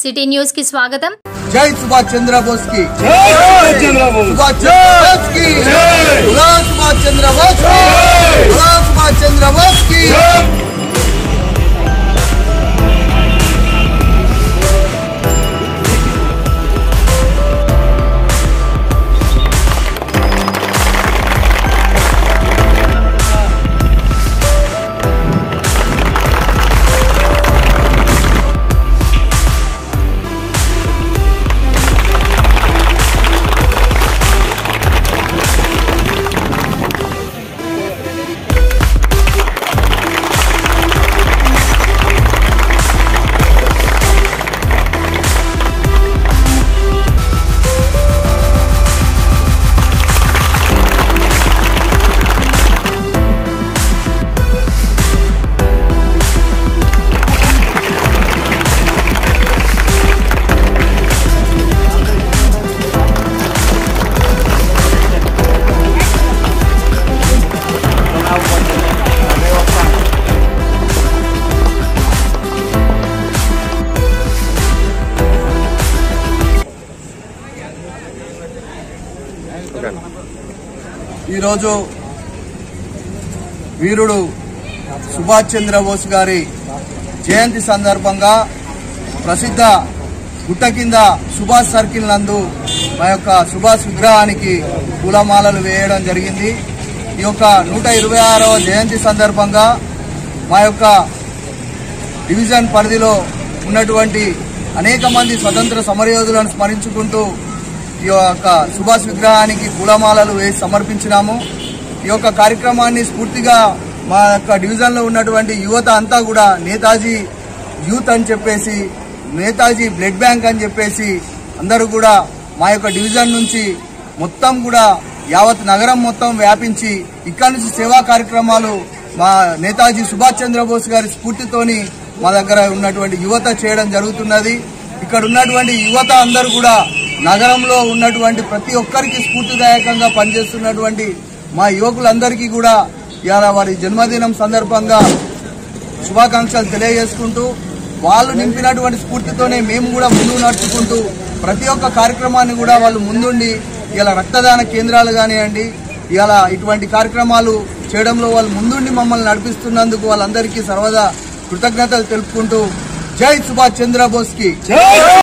city news కి స్వాగతం జై సుభాష్ చంద్రబోస్ కి జై సుభాష్ చంద్రబోస్ సుభాష్ చంద్రబోస్ కి జై సుభాష్ చంద్రబోస్ కి జై సుభాష్ చంద్రబోస్ కి ఈరోజు వీరుడు సుభాష్ చంద్రబోస్ గారి జయంతి సందర్భంగా ప్రసిద్ధ గుట్ట కింద సుభాష్ సర్కిల్ నందు మా యొక్క సుభాష్ విగ్రహానికి పూలమాలలు వేయడం జరిగింది ఈ యొక్క నూట ఇరవై ఆరవ జయంతి సందర్భంగా మా యొక్క డివిజన్ పరిధిలో ఉన్నటువంటి అనేక మంది స్వతంత్ర సమరయోధులను స్మరించుకుంటూ ఈ యొక్క సుభాష్ విగ్రహానికి పూలమాలలు వేసి సమర్పించినాము ఈ యొక్క కార్యక్రమాన్ని స్ఫూర్తిగా మా యొక్క డివిజన్లో ఉన్నటువంటి యువత అంతా కూడా నేతాజీ యూత్ అని చెప్పేసి నేతాజీ బ్లడ్ బ్యాంక్ అని చెప్పేసి అందరూ కూడా మా యొక్క డివిజన్ నుంచి మొత్తం కూడా యావత్ నగరం మొత్తం వ్యాపించి ఇక్కడి నుంచి సేవా కార్యక్రమాలు మా నేతాజీ సుభాష్ చంద్రబోస్ గారి స్ఫూర్తితోని మా దగ్గర ఉన్నటువంటి యువత చేయడం జరుగుతున్నది ఇక్కడ ఉన్నటువంటి యువత అందరూ కూడా నగరంలో ఉన్నటువంటి ప్రతి ఒక్కరికి స్ఫూర్తిదాయకంగా పనిచేస్తున్నటువంటి మా యువకులందరికీ కూడా ఇవాళ వారి జన్మదినం సందర్భంగా శుభాకాంక్షలు తెలియజేసుకుంటూ వాళ్ళు నింపినటువంటి స్ఫూర్తితోనే మేము కూడా ముందుకు నడుచుకుంటూ ప్రతి ఒక్క కార్యక్రమాన్ని కూడా వాళ్ళు ముందుండి ఇలా రక్తదాన కేంద్రాలు కానివ్వండి ఇలా ఇటువంటి కార్యక్రమాలు చేయడంలో వాళ్ళు ముందుండి మమ్మల్ని నడిపిస్తున్నందుకు వాళ్ళందరికీ సర్వదా కృతజ్ఞతలు తెలుపుకుంటూ జై సుభాష్ చంద్రబోస్ కి జై